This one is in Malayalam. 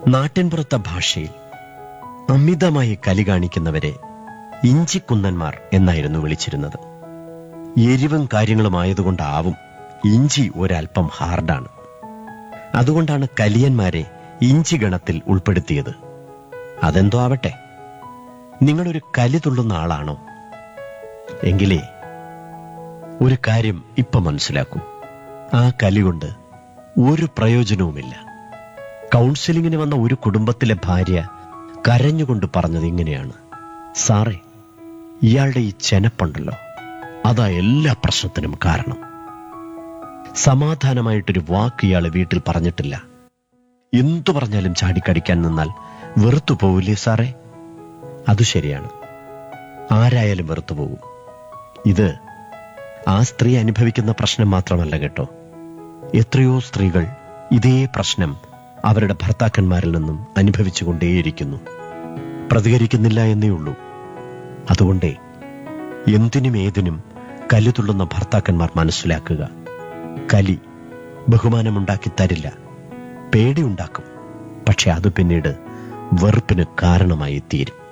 നാട്ടിൻപുറത്തെ ഭാഷയിൽ അമിതമായി കലി കാണിക്കുന്നവരെ ഇഞ്ചിക്കുന്നന്മാർ എന്നായിരുന്നു വിളിച്ചിരുന്നത് എരിവും കാര്യങ്ങളുമായതുകൊണ്ടാവും ഇഞ്ചി ഒരൽപ്പം ഹാർഡാണ് അതുകൊണ്ടാണ് കലിയന്മാരെ ഇഞ്ചി ഗണത്തിൽ ഉൾപ്പെടുത്തിയത് അതെന്തോ ആവട്ടെ നിങ്ങളൊരു കലി തുള്ളുന്ന ആളാണോ എങ്കിലേ ഒരു കാര്യം ഇപ്പൊ മനസ്സിലാക്കൂ ആ കലി കൊണ്ട് ഒരു പ്രയോജനവുമില്ല കൗൺസിലിങ്ങിന് വന്ന ഒരു കുടുംബത്തിലെ ഭാര്യ കരഞ്ഞുകൊണ്ട് പറഞ്ഞത് ഇങ്ങനെയാണ് സാറേ ഇയാളുടെ ഈ ചെനപ്പുണ്ടല്ലോ അതാ എല്ലാ പ്രശ്നത്തിനും കാരണം സമാധാനമായിട്ടൊരു വാക്ക് ഇയാള് വീട്ടിൽ പറഞ്ഞിട്ടില്ല എന്തു പറഞ്ഞാലും ചാടിക്കടിക്കാൻ നിന്നാൽ വെറുത്തു പോവില്ലേ സാറേ അത് ശരിയാണ് ആരായാലും വെറുത്തു പോകും ഇത് ആ സ്ത്രീ അനുഭവിക്കുന്ന പ്രശ്നം മാത്രമല്ല കേട്ടോ എത്രയോ സ്ത്രീകൾ ഇതേ പ്രശ്നം അവരുടെ ഭർത്താക്കന്മാരിൽ നിന്നും അനുഭവിച്ചുകൊണ്ടേയിരിക്കുന്നു പ്രതികരിക്കുന്നില്ല എന്നേ ഉള്ളൂ അതുകൊണ്ടേ എന്തിനും ഏതിനും കല്ലുതുള്ളുന്ന ഭർത്താക്കന്മാർ മനസ്സിലാക്കുക കലി ബഹുമാനമുണ്ടാക്കി തരില്ല പേടിയുണ്ടാക്കും പക്ഷെ അത് പിന്നീട് വെറുപ്പിന് കാരണമായി തീരും